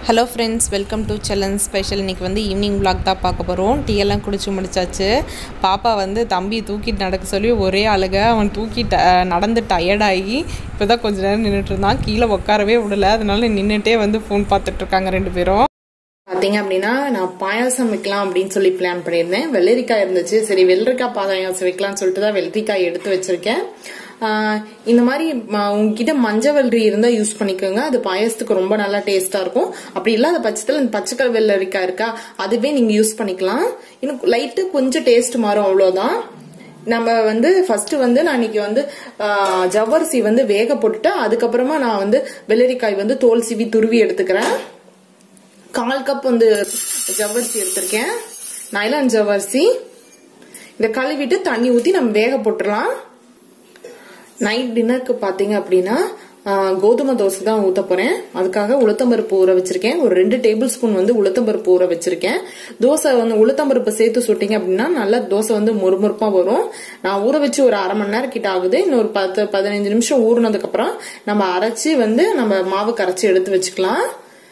hello friends welcome to Chellan special இன்றைக்கி வந்து evening vlog தான் பார்க்க போகிறோம் டீ எல்லாம் குடிச்சு முடிச்சாச்சு பாப்பா வந்து தம்பி தூக்கிட்டு நடக்க சொல்லி ஒரே அழுக அவன் தூக்கி ட நடந்து டயர்டாகி இப்போ தான் கொஞ்ச நேரம் நின்றுட்டு இருந்தான் கீழே உட்காரவே விடல அதனால நின்றுட்டே வந்து ஃபோன் பார்த்துட்டு இருக்காங்க ரெண்டு பேரும் பாத்தீங்க அப்படின்னா நான் பாயாசம் வைக்கலாம் அப்படின்னு சொல்லி பிளான் பண்ணியிருந்தேன் வெள்ளரிக்காய் இருந்துச்சு சரி வெள்ளரிக்காய் பாயாசம் வைக்கலாம்னு சொல்லிட்டு தான் வெள்ளரிக்காய் எடுத்து வச்சிருக்கேன் ஆஹ் இந்த மாதிரி ம- உங்ககிட்ட மஞ்சள் வெள்ளரி இருந்தா யூஸ் பண்ணிக்கோங்க அது பாயாசத்துக்கு ரொம்ப நல்லா டேஸ்டா இருக்கும் அப்படி இல்லாத பட்சத்தில் இந்த பச்சைக்கல் வெள்ளரிக்காய் இருக்கா அதுவே நீங்க யூஸ் பண்ணிக்கலாம் இன்னும் லைட்டு கொஞ்சம் டேஸ்ட் மாறும் அவ்வளவுதான் நம்ம வந்து ஃபர்ஸ்ட் வந்து நான் இன்னைக்கு வந்து ஆஹ், ஜவ்வரிசி வந்து வேக போட்டுட்டு அதுக்கப்புறமா நான் வந்து வெள்ளரிக்காய் வந்து தோல் சீவி துருவி எடுத்துக்கிறேன் கால் கப் வந்து ஜவ்வரிசி எடுத்திருக்கேன் நைலான் ஜவ்வரிசி இதை கழுவிட்டு தண்ணி ஊற்றி நம்ம வேக போட்டுடலாம் நைட் டின்னருக்கு பார்த்தீங்க அப்படின்னா ஆ, கோதுமை தோசை தான் ஊத்த போறேன் அதுக்காக உளுத்தம்பருப்பு ஊற வச்சிருக்கேன் ஒரு ரெண்டு டேபிள் ஸ்பூன் வந்து உளுத்தம்பருப்பு ஊற வச்சிருக்கேன் தோசை வந்து உளுத்தம்பருப்பு சேர்த்து சுட்டீங்க அப்படின்னா நல்லா தோசை வந்து மொறுமொறுப்பா வரும் நான் ஊற வச்சு ஒரு அரை மணி நேரம் கிட்ட ஆகுது இன்னொரு பத்து பதினஞ்சு நிமிஷம் ஊறினதுக்கு அப்புறம் நம்ம அரைச்சு வந்து நம்ம மாவு கரைச்சி எடுத்து வச்சுக்கலாம்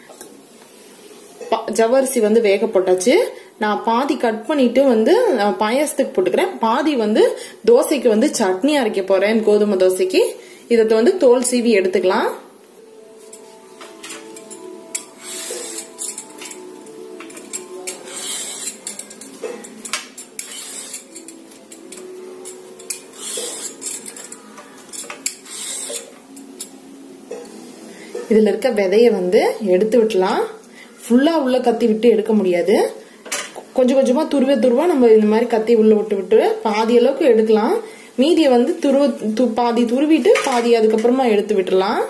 ப- ஜவ்வரிசி வந்து வேக போட்டாச்சு நான் பாதி கட் பண்ணிட்டு வந்து நான் பாயாசத்துக்கு போட்டுக்கிறேன் பாதி வந்து தோசைக்கு வந்து சட்னி அரைக்க போறேன் கோதுமை தோசைக்கு இதை வந்து தோல் சீவி எடுத்துக்கலாம் இதுல இருக்க விதைய வந்து எடுத்து விட்டலாம் ஃபுல்லா உள்ள கத்தி விட்டு எடுக்க முடியாது கொஞ்சம் கொஞ்சமா துருவ துருவா நம்ம இந்த மாதிரி கத்தி உள்ள விட்டு விட்டு பாதி அளவுக்கு எடுக்கலாம் மீதியை வந்து துருவ து- பாதி துருவிட்டு பாதி அதுக்கப்புறமா எடுத்து விட்டுலாம்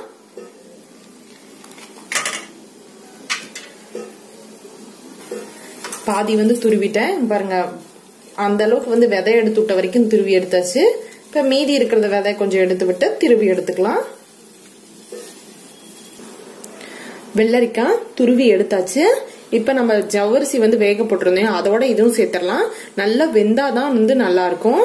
பாதி வந்து துருவிட்டேன் பாருங்க அந்த அளவுக்கு வந்து விதை எடுத்து விட்ட வரைக்கும் துருவி எடுத்தாச்சு இப்ப மீதி இருக்கிறத விதை கொஞ்சம் எடுத்து விட்டு திருவி எடுத்துக்கலாம் வெள்ளரிக்காய் துருவி எடுத்தாச்சு இப்ப நம்ம ஜவ்வரிசி வந்து வேக போட்டிருந்தோம் அதோட இதுவும் சேர்த்துடலாம் நல்லா வெந்தாதான் வந்து நல்லா இருக்கும்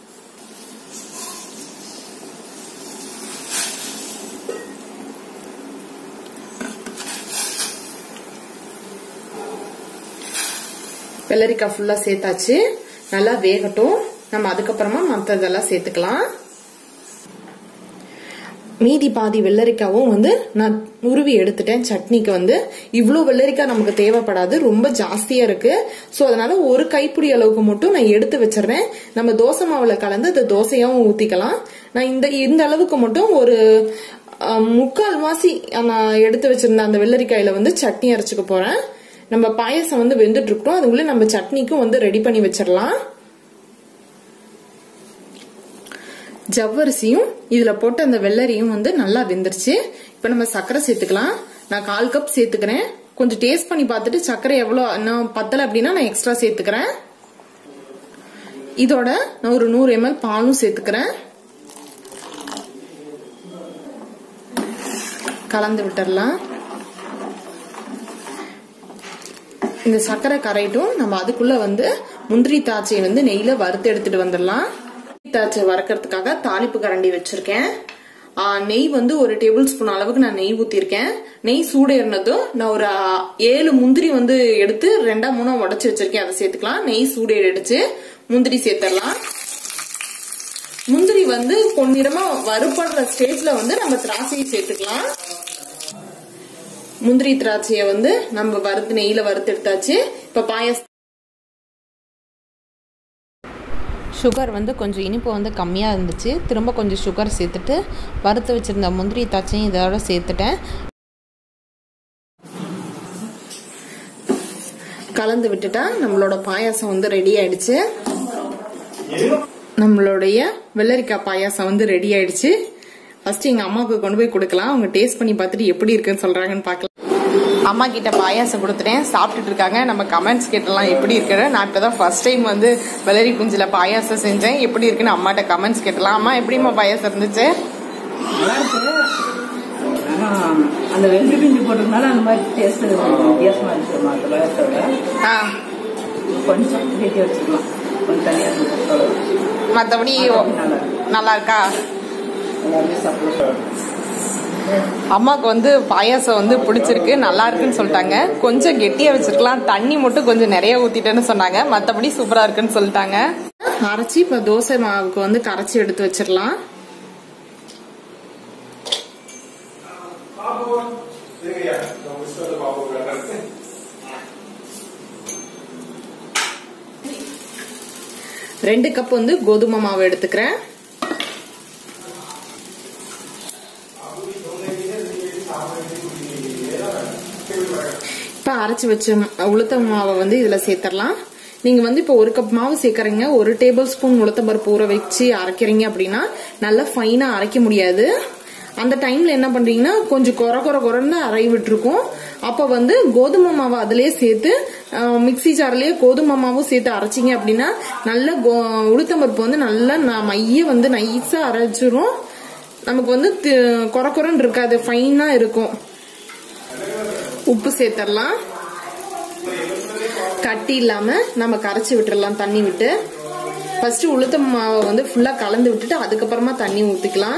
வெள்ளரிக்காய் ஃபுல்லா சேர்த்தாச்சு நல்லா வேகட்டும் நம்ம அதுக்கப்புறமா மற்றதெல்லாம் சேர்த்துக்கலாம் மீதி பாதி வெள்ளரிக்காவும் வந்து நான் உருவி எடுத்துட்டேன் சட்னிக்கு வந்து இவ்வளோ வெள்ளரிக்காய் நமக்கு தேவைப்படாது ரொம்ப ஜாஸ்தியா இருக்கு ஸோ அதனால ஒரு கைப்பிடி அளவுக்கு மட்டும் நான் எடுத்து வச்சிடுறேன் நம்ம தோசை மாவுல கலந்து அந்த தோசையாவும் ஊத்திக்கலாம் நான் இந்த இந்த அளவுக்கு மட்டும் ஒரு அஹ், முக்கால் வாசி நான் எடுத்து வச்சிருந்த அந்த வெள்ளரிக்காயில வந்து சட்னி அரைச்சுக்க போறேன் நம்ம பாயசம் வந்து வெந்துட்டு இருக்கட்டும் அதுக்குள்ள நம்ம சட்னிக்கும் வந்து ரெடி பண்ணி வச்சிடலாம் ஜவ்வரிசியும் இதுல போட்ட அந்த வெள்ளரியும் வந்து நல்லா வெந்துருச்சு இப்ப நம்ம சர்க்கரை சேர்த்துக்கலாம் நான் கால் கப் சேர்த்துக்கிறேன் கொஞ்சம் டேஸ்ட் பண்ணி பார்த்துட்டு சர்க்கரை எவ்வளோ இன்னும் பத்தல அப்படின்னா நான் எக்ஸ்ட்ரா சேர்த்துக்கிறேன் இதோட நான் ஒரு நூறு எம்எல் பாலும் சேர்த்துக்கிறேன் கலந்து விட்டுறலாம் இந்த சர்க்கரை கரைட்டும் நம்ம அதுக்குள்ள வந்து முந்திரி தாச்சியை வந்து நெய்ல வறுத்து எடுத்துட்டு வந்துடலாம் முந்திரி தாச்சை வறுக்கிறதுக்காக தாளிப்பு கரண்டி வச்சிருக்கேன் ஆ, நெய் வந்து ஒரு டேபிள் ஸ்பூன் அளவுக்கு நான் நெய் ஊத்திருக்கேன் நெய் சூடேறினதும் நான் ஒரு ஆ, ஏழு முந்திரி வந்து எடுத்து ரெண்டா மூணா உடைச்சு வச்சிருக்கேன் அதை சேர்த்துக்கலாம் நெய் சூடேறிடுச்சு முந்திரி சேர்த்துடலாம் முந்திரி வந்து பொன்னிறமா வறுபடுற ஸ்டேஜ்ல வந்து நம்ம திராட்சையை சேர்த்துக்கலாம் முந்திரி திராட்சையை வந்து நம்ம வறுத்து நெய்யில வறுத்து எடுத்தாச்சு இப்ப பாயாசம் சுகர் வந்து கொஞ்சம் இனிப்பு வந்து கம்மியாக இருந்துச்சு திரும்ப கொஞ்சம் சுகர் சேர்த்துட்டு வறுத்து வச்சுருந்த முந்திரி தாச்சையும் இதோட சேர்த்துட்டேன் கலந்து விட்டுட்டா நம்மளோட பாயாசம் வந்து ரெடி ஆயிடுச்சு நம்மளுடைய வெள்ளரிக்காய் பாயாசம் வந்து ரெடி ஆயிடுச்சு ஃபர்ஸ்ட் எங்க அம்மாவுக்கு கொண்டு போய் கொடுக்கலாம் அவங்க டேஸ்ட் பண்ணி பார்த்துட்டு எப்படி இருக்குன்னு சொல்றாங்கன்னு பார்க்கலாம் அம்மா கிட்ட பாயாசம் கொடுத்துட்டேன் சாப்பிட்டுட்டு இருக்காங்க நம்ம கமெண்ட்ஸ் கேட்டலாம் எப்படி இருக்குன்னு நான் இப்பதான் ஃபர்ஸ்ட் டைம் வந்து வெள்ளரி குஞ்சில பாயாசம் செஞ்சேன் எப்படி இருக்குன்னு அம்மாட்ட கமெண்ட்ஸ் கேட்டலாம் அம்மா எப்படிம்மா பாயாசம் இருந்துச்சு நல்லா இருக்கு ஆனா அந்த வெள்ளரி பிஞ்சு போட்டதுனால அந்த மாதிரி டேஸ்ட் வித்தியாசமா இருந்துச்சு மற்ற வேகத்தோட ஆ கொஞ்சம் வீட்டி வச்சுக்கலாம் கொஞ்சம் தனியாக இருந்துச்சு மற்றபடி நல்லா இருக்கு நல்லா இருக்கா எல்லாருமே சாப்பிடலாம் அம்மாவுக்கு வந்து பாயாசம் வந்து பிடிச்சிருக்கு நல்லா இருக்குன்னு சொல்லிட்டாங்க கொஞ்சம் கெட்டியா வச்சிருக்கலாம் தண்ணி மட்டும் கொஞ்சம் நிறைய ஊத்திட்டேன்னு சொன்னாங்க மத்தபடி சூப்பரா இருக்குன்னு சொல்லிட்டாங்க அரைச்சி இப்ப தோசை மாவுக்கு வந்து கரைச்சி எடுத்து வச்சிடலாம் ரெண்டு கப் வந்து கோதுமை மாவு எடுத்துக்கிறேன் இப்ப அரைச்சு வச்ச உளுத்த மாவை வந்து இதுல சேர்த்துடலாம் நீங்க வந்து இப்போ ஒரு கப் மாவு சேர்க்கறீங்க ஒரு டேபிள் ஸ்பூன் உளுத்த பருப்பு ஊற வச்சு அரைக்கிறீங்க அப்படின்னா நல்லா ஃபைனா அரைக்க முடியாது அந்த டைம்ல என்ன பண்றீங்கன்னா கொஞ்சம் கொர கொர கொரன்னு அரை விட்டுருக்கும் அப்ப வந்து கோதுமை மாவை அதிலே சேர்த்து அஹ், மிக்ஸி ஜார்லயே கோதுமை மாவும் சேர்த்து அரைச்சிங்க அப்படின்னா நல்ல கோ- உளுத்தம் பருப்பு வந்து நல்லா ந- மைய வந்து நைஸா அரைச்சிரும் நமக்கு வந்து தி- கொர கொரன்னு இருக்காது ஃபைனா இருக்கும் உப்பு சேர்த்துடலாம் கட்டி இல்லாம நம்ம கரைச்சி விட்டுறலாம் தண்ணி விட்டு ஃபர்ஸ்ட் உளுத்த மாவை வந்து ஃபுல்லா கலந்து விட்டுட்டு அதுக்கப்புறமா தண்ணி ஊத்திக்கலாம்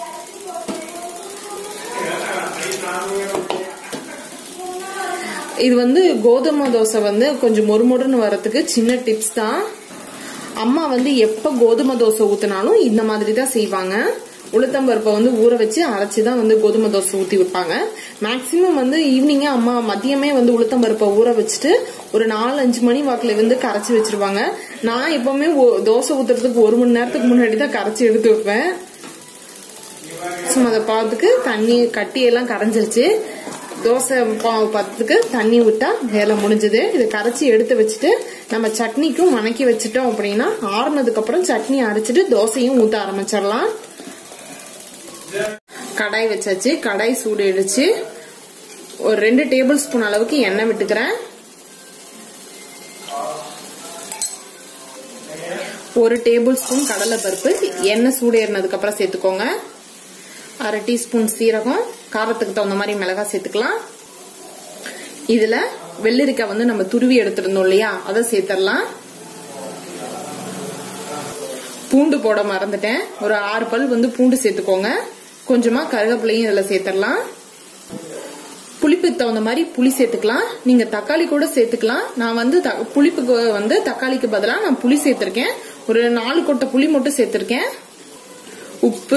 இது வந்து கோதுமை தோசை வந்து கொஞ்சம் மொறுமொறுன்னு வரதுக்கு சின்ன டிப்ஸ் தான் அம்மா வந்து எப்ப கோதுமை தோசை ஊத்தினாலும் இந்த மாதிரி தான் செய்வாங்க உளுத்தம்பருப்பை வந்து ஊற வச்சு அரைச்சி தான் வந்து கோதுமை தோசை ஊத்தி வைப்பாங்க மேக்சிமம் வந்து ஈவினிங்கே அம்மா மதியமே வந்து உளுத்தம்பருப்பை ஊற வச்சுட்டு ஒரு நாலு அஞ்சு மணி வாக்குல வந்து கரைச்சி வச்சிருவாங்க நான் எப்பவுமே ஒ- தோசை ஊத்துறதுக்கு ஒரு மணி நேரத்துக்கு முன்னாடி தான் கரைச்சி எடுத்து வைப்பேன் சும்மா அதை பார்த்துக்கு தண்ணி கட்டி எல்லாம் கரைஞ்சிருச்சு தோசை பாவு பார்த்துக்கு தண்ணி விட்டா வேலை முடிஞ்சது இதை கரைச்சி எடுத்து வச்சுட்டு நம்ம சட்னிக்கும் வணக்கி வச்சுட்டோம் அப்படின்னா ஆறுனதுக்கு அப்புறம் சட்னி அரைச்சிட்டு தோசையும் ஊத்த ஆரம்பிச்சிடலாம் கடாய் வச்சாச்சு கடாய் சூடிடுச்சு ஒரு ரெண்டு டேபிள் ஸ்பூன் அளவுக்கு எண்ணெய் விட்டுக்கிறேன் ஒரு டேபிள் ஸ்பூன் கடலை பருப்பு எண்ணெய் சூடேறினதுக்கு அப்புறம் சேர்த்துக்கோங்க அரை டீஸ்பூன் சீரகம் காரத்துக்கு தகுந்த மாதிரி மிளகாய் சேர்த்துக்கலாம் இதுல வெள்ளரிக்காய் வந்து நம்ம துருவி எடுத்திருந்தோம் இல்லையா அதை சேர்த்துடலாம் பூண்டு போட மறந்துட்டேன் ஒரு ஆறு பல் வந்து பூண்டு சேர்த்துக்கோங்க கொஞ்சமா கருவேப்பிலையும் இதுல சேர்த்துடலாம் புளிப்புக்கு தகுந்த மாதிரி புளி சேர்த்துக்கலாம் நீங்க தக்காளி கூட சேர்த்துக்கலாம் நான் வந்து த- புளிப்புக்கு வந்து தக்காளிக்கு பதிலா நான் புளி சேர்த்திருக்கேன் ஒரு நாலு கொட்டை புளி மட்டும் சேர்த்திருக்கேன் உப்பு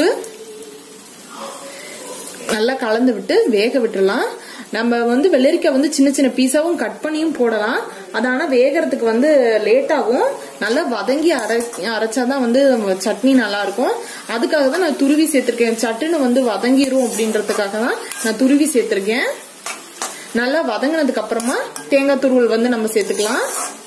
நல்லா கலந்து விட்டு வேக விட்டுறலாம் நம்ம வந்து வெள்ளரிக்காய் வந்து சின்ன சின்ன பீஸாவும் கட் பண்ணியும் போடலாம் அது ஆனா வேகறதுக்கு வந்து லேட் ஆகும் நல்லா வதங்கி அரை அரைச்சாதான் வந்து சட்னி நல்லா இருக்கும் அதுக்காக தான் நான் துருவி சேர்த்திருக்கேன் சட்டுன்னு வந்து வதங்கிரும் அப்படின்றதுக்காக தான் நான் துருவி சேர்த்திருக்கேன் நல்லா வதங்கினதுக்கு அப்புறமா தேங்காய் துருவல் வந்து நம்ம சேர்த்துக்கலாம்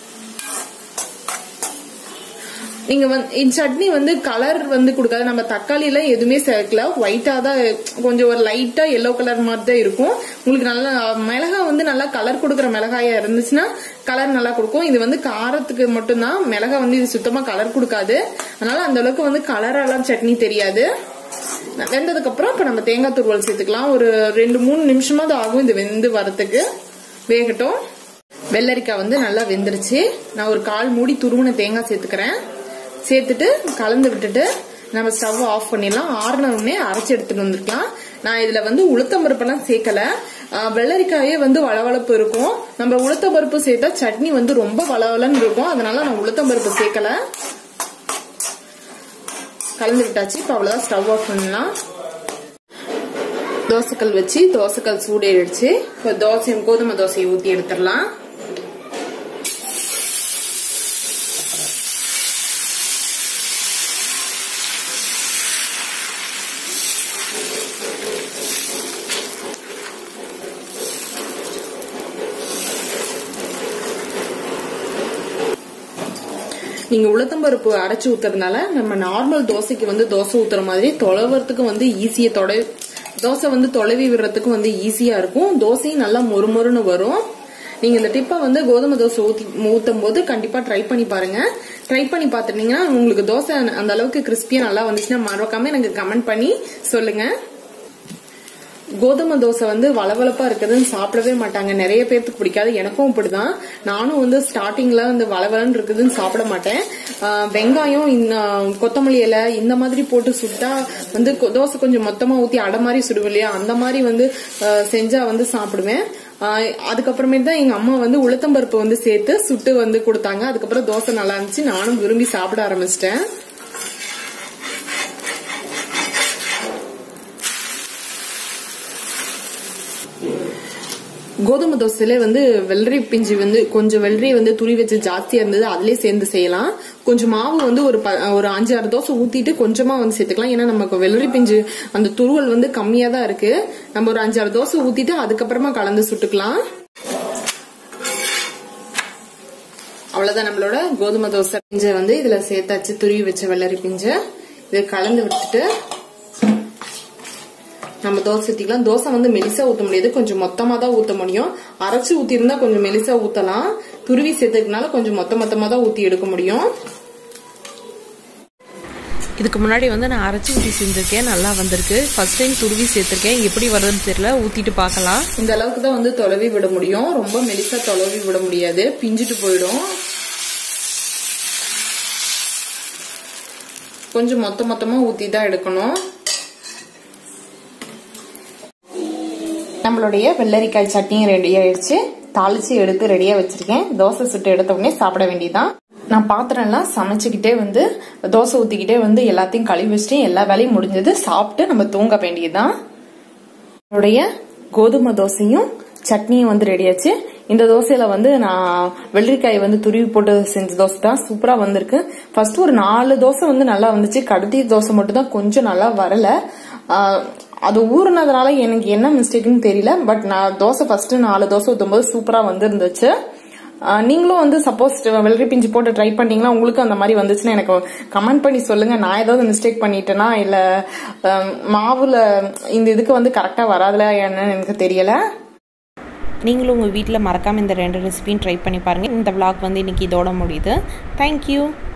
நீங்க வந்து இந்த சட்னி வந்து கலர் வந்து கொடுக்காது நம்ம தக்காளி எல்லாம் எதுவுமே சேர்க்கல ஒயிட்டா தான் கொஞ்சம் ஒரு லைட்டா எல்லோ கலர் மாதிரி தான் இருக்கும் உங்களுக்கு நல்லா மிளகாய் வந்து நல்லா கலர் கொடுக்குற மிளகாயா இருந்துச்சுன்னா கலர் நல்லா கொடுக்கும் இது வந்து காரத்துக்கு மட்டும்தான் மிளகாய் வந்து இது சுத்தமா கலர் கொடுக்காது அதனால அந்த அளவுக்கு வந்து கலரெல்லாம் சட்னி தெரியாது வெந்ததுக்கு அப்புறம் இப்ப நம்ம தேங்காய் துருவல் சேர்த்துக்கலாம் ஒரு ரெண்டு மூணு நிமிஷமாவது ஆகும் இது வெந்து வரதுக்கு வேகட்டும் வெள்ளரிக்காய் வந்து நல்லா வெந்துருச்சு நான் ஒரு கால் மூடி துருவின தேங்காய் சேர்த்துக்கிறேன் சேர்த்துட்டு கலந்து விட்டுட்டு நம்ம ஸ்டவ் ஆஃப் பண்ணிடலாம் ஆறுன உடனே அரைச்சு எடுத்துட்டு வந்துருக்கலாம் நான் இதுல வந்து உளுத்தம் பருப்பெல்லாம் சேர்க்கல ஆஹ் வெள்ளரிக்காயே வந்து வளவளப்பு இருக்கும் நம்ம உளுத்த பருப்பு சேர்த்தா சட்னி வந்து ரொம்ப வளவலன்னு இருக்கும் அதனால நான் உளுத்தம் பருப்பு சேர்க்கல கலந்து விட்டாச்சு இப்போ அவ்வளவுதான் ஸ்டவ் ஆஃப் பண்ணலாம் தோசைக்கல் வச்சு தோசைக்கல் சூடேறிடுச்சு இப்போ தோசை கோதுமை தோசையை ஊற்றி எடுத்துடலாம் நீங்க உளுத்தம்பருப்பு அரைச்சு ஊத்துறதுனால நம்ம நார்மல் தோசைக்கு வந்து தோசை ஊத்துற மாதிரி தொலைவறதுக்கு வந்து ஈஸியா தொலை தோசை வந்து தொலைவி விடுறதுக்கு வந்து ஈஸியா இருக்கும் தோசையும் நல்லா மொறுமொறுன்னு வரும் நீங்க இந்த டிப்பை வந்து கோதுமை தோசை ஊத்தி ஊத்தும் போது கண்டிப்பா ட்ரை பண்ணி பாருங்க ட்ரை பண்ணி பார்த்துட்டீங்கன்னா உங்களுக்கு தோசை அந்த அளவுக்கு கிறிஸ்பியா நல்லா வந்துச்சுன்னா மறக்காம எனக்கு கமெண்ட் பண்ணி சொல்லுங்க கோதுமை தோசை வந்து வளவளப்பா இருக்குதுன்னு சாப்பிடவே மாட்டாங்க நிறைய பேர்த்துக்கு பிடிக்காது எனக்கும் இப்படிதான் நானும் வந்து ஸ்டார்டிங்ல வந்து வளவலன்னு இருக்குதுன்னு சாப்பிட மாட்டேன் ஆஹ் வெங்காயம் இந்த- கொத்தமல்லி இலை இந்த மாதிரி போட்டு சுட்டா வந்து கொ- தோசை கொஞ்சம் மொத்தமா ஊத்தி அடை மாதிரி சுடுவோம் இல்லையா அந்த மாதிரி வந்து ஆஹ் செஞ்சா வந்து சாப்பிடுவேன் ஆஹ் அதுக்கப்புறமே தான் எங்க அம்மா வந்து உளுத்தம்பருப்பு வந்து சேர்த்து சுட்டு வந்து கொடுத்தாங்க அதுக்கப்புறம் தோசை நல்லா இருந்துச்சு நானும் விரும்பி சாப்பிட ஆரம்பிச்சிட்டேன் கோதுமை தோசையில வந்து வெள்ளரி பிஞ்சு வந்து கொஞ்சம் வெள்ளரி வந்து துரி வச்சு ஜாஸ்தியா இருந்தது அதுலயே சேர்ந்து செய்யலாம் கொஞ்சம் மாவு வந்து ஒரு ப- ஒரு அஞ்சு ஆறு தோசை ஊத்திட்டு கொஞ்சமா வந்து சேர்த்துக்கலாம் ஏன்னா நமக்கு வெள்ளரி பிஞ்சு அந்த துருவல் வந்து கம்மியா தான் இருக்கு நம்ம ஒரு அஞ்சு ஆறு தோசை ஊத்திட்டு அதுக்கப்புறமா கலந்து சுட்டுக்கலாம் அவ்வளவுதான் நம்மளோட கோதுமை தோசை பிஞ்சை வந்து இதுல சேர்த்தாச்சு துருவி வச்ச வெள்ளரி பிஞ்சை இதை கலந்து விட்டுட்டு நம்ம தோசை ஊத்திக்கலாம் தோசை வந்து மெலிசா ஊத்த முடியாது கொஞ்சம் மொத்தமா தான் ஊத்த முடியும் அரைச்சு ஊத்தி இருந்தா கொஞ்சம் மெலிசா ஊத்தலாம் துருவி சேர்த்ததுனால கொஞ்சம் மொத்த மொத்தமா தான் ஊத்தி எடுக்க முடியும் இதுக்கு முன்னாடி வந்து நான் அரைச்சி ஊற்றி செஞ்சுருக்கேன் நல்லா வந்திருக்கு ஃபர்ஸ்ட் டைம் துருவி சேர்த்துருக்கேன் எப்படி வருதுன்னு தெரியல ஊற்றிட்டு பார்க்கலாம் இந்த அளவுக்கு தான் வந்து தொலைவி விட முடியும் ரொம்ப மெலிசா தொலைவி விட முடியாது பிஞ்சிட்டு போயிடும் கொஞ்சம் மொத்த மொத்தமா ஊத்தி தான் எடுக்கணும் நம்மளுடைய வெள்ளரிக்காய் சட்னியும் ரெடி ஆயிடுச்சு தாளிச்சு எடுத்து ரெடியா வச்சிருக்கேன் தோசை சுட்டு எடுத்த உடனே சாப்பிட வேண்டியதான் நான் பாத்திரம்லாம் சமைச்சுக்கிட்டே வந்து தோசை ஊத்திக்கிட்டே வந்து எல்லாத்தையும் கழுவி வச்சுட்டு எல்லா வேலையும் முடிஞ்சது சாப்பிட்டு நம்ம தூங்க வேண்டியதுதான் என்னுடைய கோதுமை தோசையும் சட்னியும் வந்து ரெடியாச்சு இந்த தோசையில வந்து நான் வெள்ளரிக்காய் வந்து துருவி போட்டு செஞ்ச தோசை தான் சூப்பரா வந்திருக்கு ஃபர்ஸ்ட் ஒரு நாலு தோசை வந்து நல்லா வந்துச்சு கடைசி தோசை மட்டும் தான் கொஞ்சம் நல்லா வரல ஆஹ் அது ஊறுனதுனால எனக்கு என்ன மிஸ்டேக்னு தெரியல பட் நான் தோசை ஃபர்ஸ்ட் நாலு தோசை ஊத்தும் போது சூப்பரா வந்துருந்துச்சு ஆஹ் நீங்களும் வந்து சப்போஸ் வெள்ளரி பிஞ்சு போட்டு ட்ரை பண்ணீங்கன்னா உங்களுக்கு அந்த மாதிரி வந்துச்சுன்னா எனக்கு கமெண்ட் பண்ணி சொல்லுங்க நான் ஏதாவது மிஸ்டேக் பண்ணிட்டேனா இல்ல ஆஹ் மாவுல இந்த இதுக்கு வந்து கரெக்டா வராதுல என்னன்னு எனக்கு தெரியல நீங்களும் உங்கள் வீட்டில் மறக்காமல் இந்த ரெண்டு ரெசிபியும் ட்ரை பண்ணி பாருங்கள் இந்த vlog வந்து இன்றைக்கி இதோட முடியுது தேங்க்யூ